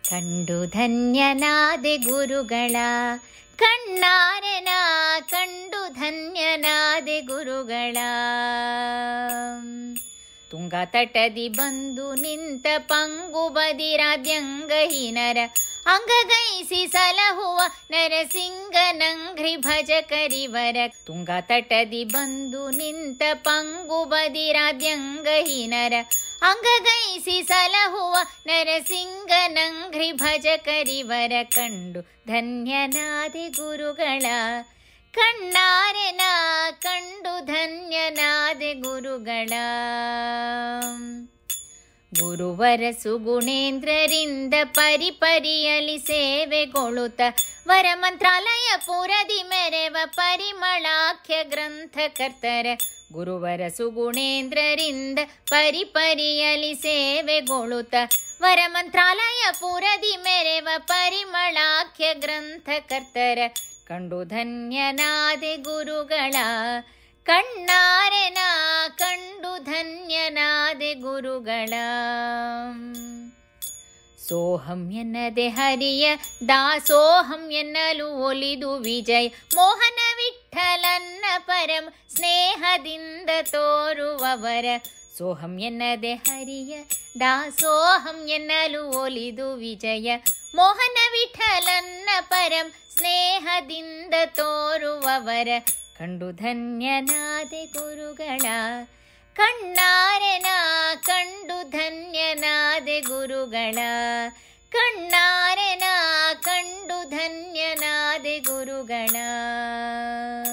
ಕಂಡು ಧನ್ಯನಾದೆ ಗುರುಗಳ ಕಣ್ಣಾರೆನ ಕಂಡು ಧನ್ಯನಾದೆ ಗುರುಗಳ ತುಂಗ ತಟದಿ ಬಂದು ನಿಂತ ಪಂಗು ಬದಿರಾದ್ಯಂಗಹೀನರ ಅಂಗಗೈಸಿ ಸಲಹುವ ನರಸಿಂಗನಂಘ್ರಿ ಭಜಕರಿವರ ತುಂಗ ತಟದಿ ಬಂದು ನಿಂತ ಪಂಗು ಬದಿರಾದ್ಯಂಗಹೀನರ ಅಂಗಗೈಸಿ ಸಲಹುವ ನರಸಿಂಗನಂಘ್ರಿ ಭಜಕರಿವರ ಕಂಡು ಧನ್ಯನಾದೆ ಗುರುಗಳ ಕಣ್ಣಾರೆನ ಕಂಡು ಧನ್ಯನಾದೆ ಗುರುಗಳ ಗುರುವರ ಸುಗುಣೇಂದ್ರರಿಂದ ಪರಿಪರಿಯಲಿ ಸೇವೆಗೊಳುತ್ತ ವರ ಮಂತ್ರಾಲಯ ಪುರದಿ ಮೆರೆವ ಪರಿಮಳಾಖ್ಯ ಗ್ರಂಥಕರ್ತರ ಗುರುವರ ಸುಗುಣೇಂದ್ರರಿಂದ ಪರಿಪರಿಯಲಿ ಸೇವೆಗೊಳುತ್ತ ವರ ಮಂತ್ರಾಲಯ ಪುರದಿ ಮೆರೆವ ಪರಿಮಳಾಖ್ಯ ಗ್ರಂಥಕರ್ತರ ಕಂಡು ಧನ್ಯನಾದೆ ಗುರುಗಳ ಕಣ್ಣಾರೆನ ಕಂಡು ಧನ್ಯನಾದೆ ಗುರುಗಳ ಸೋಹಂ ಎನ್ನದೆ ಹರಿಯ ದಾಸೋಹಂ ಎನ್ನಲು ಒಲಿದು ವಿಜಯ ಮೋಹನ ವಿಠಲನ್ನ ಪರಂ ಸ್ನೇಹದಿಂದ ತೋರುವವರ ಸೋಹಂ ಎನ್ನದೆ ಹರಿಯ ದಾಸೋಹಂ ಎನ್ನಲು ಒಲಿದು ವಿಜಯ ಮೋಹನ ವಿಠಲನ್ನ ಪರಂ ಸ್ನೇಹದಿಂದ ತೋರುವವರ ಕಂಡು ಧನ್ಯನಾದೆ ಗುರುಗಳ ಕಣ್ಣಾರೆನ ಕಂಡು ಧನ್ಯನಾದೆ ಗುರುಗಳ ಕಣ್ಣಾರೆನ ಕಂಡು ಧನ್ಯನಾದೆ ಗುರುಗಳ